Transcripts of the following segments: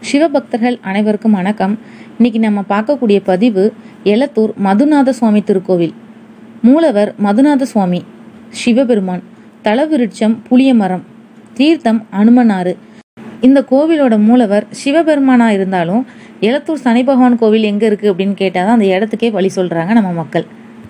சிவபக்தர்கள் அனைவருக்கும் வணக்கம் இன்னைக்கு நம்ம பார்க்கக்கூடிய பதிவு எலத்தூர் மதுநாத சுவாமி திருக்கோவில் மூலவர் மதுநாத சுவாமி சிவபெருமான் தலவிருட்சம் புளியமரம் தீர்த்தம் அனுமனாறு இந்த கோவிலோட மூலவர் சிவபெருமானா இருந்தாலும் எலத்தூர் சனி பகவான் கோவில் எங்க இருக்கு அப்படின்னு கேட்டாதான் அந்த இடத்துக்கே வழி சொல்றாங்க நம்ம மக்கள்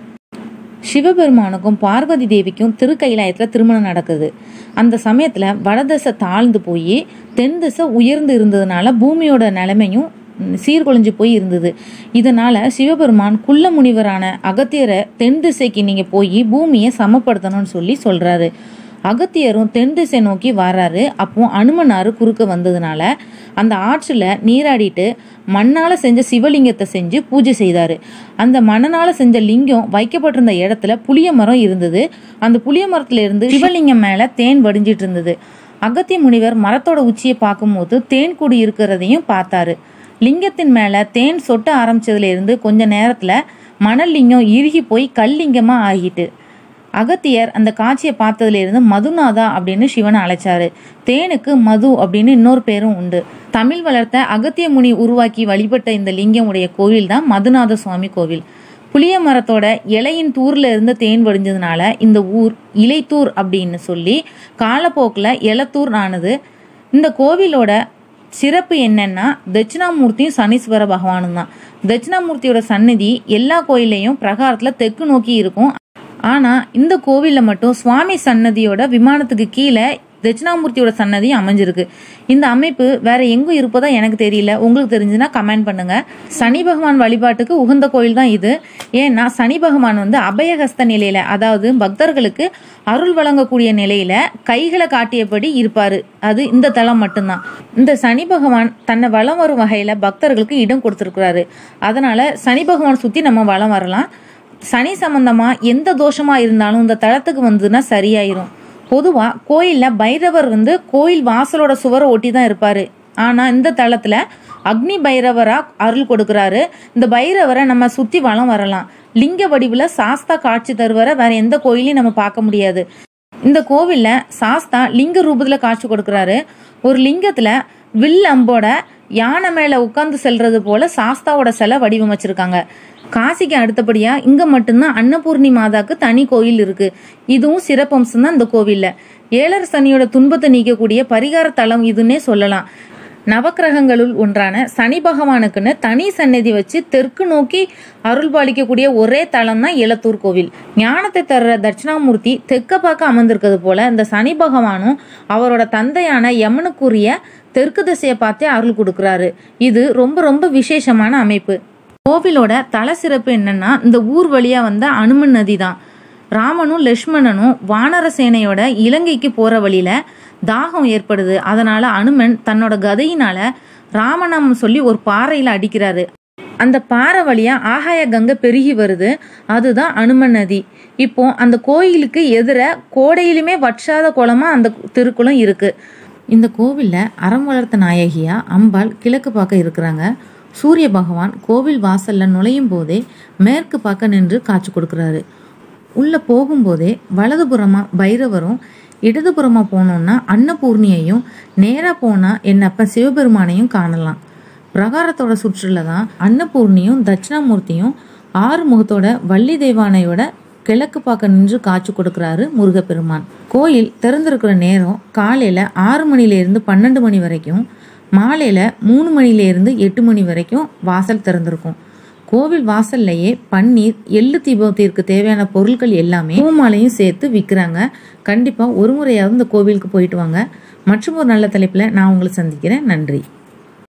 சிவபெருமானுக்கும் பார்வதி தேவிக்கும் திருக்கைலாயத்துல திருமணம் நடக்குது அந்த சமயத்துல வடதிசை தாழ்ந்து போய் தென் திசை உயர்ந்து இருந்ததுனால பூமியோட நிலைமையும் சீர்குலைஞ்சு போய் இருந்தது இதனால சிவபெருமான் குள்ள முனிவரான அகத்தியரை தென் திசைக்கு நீங்க போய் பூமியை சமப்படுத்தணும்னு சொல்லி சொல்றாரு அகத்தியரும் தென் திசை நோக்கி வர்றாரு அப்போ அனுமனாரு குறுக்க வந்ததுனால அந்த ஆற்றுல நீராடிட்டு மண்ணால செஞ்ச சிவலிங்கத்தை செஞ்சு பூஜை செய்தாரு அந்த மண்ணால செஞ்ச லிங்கம் வைக்கப்பட்டிருந்த இடத்துல புளிய மரம் இருந்தது அந்த புளிய மரத்துல இருந்து சிவலிங்கம் மேல தேன் வடிஞ்சிட்டு இருந்தது அகத்திய முனிவர் மரத்தோட உச்சியை பார்க்கும்போது தேன் கூடி இருக்கிறதையும் பார்த்தாரு லிங்கத்தின் மேல தேன் சொட்ட ஆரம்பிச்சதுல இருந்து கொஞ்ச நேரத்துல மணல் லிங்கம் இறுகி போய் கல்லிங்கமா ஆகிட்டு அகத்தியர் அந்த காட்சியை பார்த்ததுல இருந்து மதுநாதா அப்படின்னு சிவனை அழைச்சாரு தேனுக்கு மது அப்படின்னு இன்னொரு பேரும் உண்டு தமிழ் வளர்த்த அகத்திய முனி உருவாக்கி வழிபட்ட இந்த லிங்கம் உடைய கோவில் தான் மதுநாத சுவாமி கோவில் புளிய மரத்தோட இலையின் தூர்ல இருந்து தேன் வடிஞ்சதுனால இந்த ஊர் இலைத்தூர் அப்படின்னு சொல்லி காலப்போக்கில் எலத்தூர் ஆனது இந்த கோவிலோட சிறப்பு என்னன்னா தட்சிணாமூர்த்தியும் சனீஸ்வர பகவானும் தான் தட்சிணாமூர்த்தியோட சந்நிதி எல்லா கோயிலையும் பிரகாரத்துல தெற்கு நோக்கி இருக்கும் ஆனா இந்த கோவில்ல மட்டும் சுவாமி சன்னதியோட விமானத்துக்கு கீழே தட்சிணாமூர்த்தியோட சன்னதி அமைஞ்சிருக்கு இந்த அமைப்பு வேற எங்கும் இருப்பதா எனக்கு தெரியல உங்களுக்கு தெரிஞ்சுன்னா கமெண்ட் பண்ணுங்க சனி பகவான் வழிபாட்டுக்கு உகந்த கோயில் தான் இது ஏன்னா சனி பகவான் வந்து அபயஹஸ்த நிலையில அதாவது பக்தர்களுக்கு அருள் வழங்கக்கூடிய நிலையில கைகளை காட்டியபடி இருப்பாரு அது இந்த தலம் மட்டும்தான் இந்த சனி பகவான் தன்னை வலம் வரும் வகையில பக்தர்களுக்கு இடம் கொடுத்திருக்கிறாரு அதனால சனி பகவான் சுத்தி நம்ம வலம் வரலாம் சனி சம்பந்தமா எந்த தோஷமா இருந்தாலும் இந்த தளத்துக்கு வந்ததுன்னா சரியாயிரும் பொதுவா கோயில்ல பைரவர் வந்து கோயில் வாசலோட சுவரை ஒட்டி தான் இருப்பாரு ஆனா இந்த தளத்துல அக்னி பைரவரா அருள் கொடுக்கறாரு இந்த பைரவரை நம்ம சுத்தி வளம் வரலாம் லிங்க வடிவுல சாஸ்தா காட்சி தருவரை வேற எந்த கோயிலையும் நம்ம பார்க்க முடியாது இந்த கோவில்ல சாஸ்தா லிங்க ரூபத்துல காட்சி கொடுக்கறாரு ஒரு லிங்கத்துல வில் அம்போட யானை மேல உட்கார்ந்து செல்றது போல சாஸ்தாவோட சிலை வடிவமைச்சிருக்காங்க காசிக்கு அடுத்தபடியா இங்க மட்டும்தான் அன்னபூர்ணி மாதாக்கு தனி கோயில் இருக்கு இதுவும் சிறப்பம்சம் தான் இந்த கோவில்ல ஏழர் சனியோட துன்பத்தை நீக்கக்கூடிய பரிகார தலம் இதுன்னே சொல்லலாம் நவக்கிரகங்களுள் ஒன்றான சனி பகவானுக்குன்னு தனி சன்னதி வச்சு தெற்கு நோக்கி அருள் பாலிக்கக்கூடிய ஒரே தலம் தான் எலத்தூர் கோவில் ஞானத்தை தர்ற தட்சிணாமூர்த்தி தெற்க பார்க்க அமர்ந்திருக்கிறது போல இந்த சனி பகவானும் அவரோட தந்தையான யமனுக்குரிய தெற்கு திசையை பார்த்தே அருள் கொடுக்கறாரு இது ரொம்ப ரொம்ப விசேஷமான அமைப்பு கோவிலோட தல சிறப்பு என்னன்னா இந்த ஊர் வழியா வந்த அனுமன் நதி தான் ராமனும் லட்சுமணனும் வானர சேனையோட இலங்கைக்கு போற வழியில தாகம் ஏற்படுது அதனால அனுமன் தன்னோட கதையினால ராமநாமம் சொல்லி ஒரு பாறையில அடிக்கிறாரு அந்த பாறை வழியா ஆகாய கங்கை பெருகி வருது அதுதான் அனுமன் நதி இப்போ அந்த கோயிலுக்கு எதிர கோடையிலுமே வற்றாத குளமா அந்த திருக்குளம் இருக்கு இந்த கோவில்ல அறம் வளர்த்த நாயகியா அம்பாள் கிழக்கு பார்க்க இருக்கிறாங்க சூரிய பகவான் கோவில் வாசல்ல நுழையும் போதே மேற்கு பார்க்க நின்று காட்சி கொடுக்கறாரு உள்ள போகும்போதே வலதுபுறமா பைரவரும் இடதுபுறமா போனோம்னா அன்னபூர்ணியையும் நேரா போனா என்னப்ப சிவபெருமானையும் காணலாம் பிரகாரத்தோட சுற்றுல தான் அன்னபூர்ணியும் தட்சிணாமூர்த்தியும் ஆறு முகத்தோட வள்ளி தெய்வானையோட கிழக்கு பார்க்க நின்று காட்சி கொடுக்கறாரு முருகப்பெருமான் கோயில் திறந்திருக்கிற நேரம் காலையில ஆறு மணில இருந்து பன்னெண்டு மணி வரைக்கும் மாலையில மூணு மணில இருந்து எட்டு மணி வரைக்கும் வாசல் திறந்திருக்கும் கோவில் வாசல்லையே பன்னீர் எள்ளு தீபத்திற்கு தேவையான பொருட்கள் எல்லாமே பூமாலையும் சேர்த்து விற்கிறாங்க கண்டிப்பா ஒரு முறையாவது இந்த கோவிலுக்கு போயிட்டு வாங்க மற்றும் ஒரு நல்ல தலைப்புல நான் உங்களை சந்திக்கிறேன் நன்றி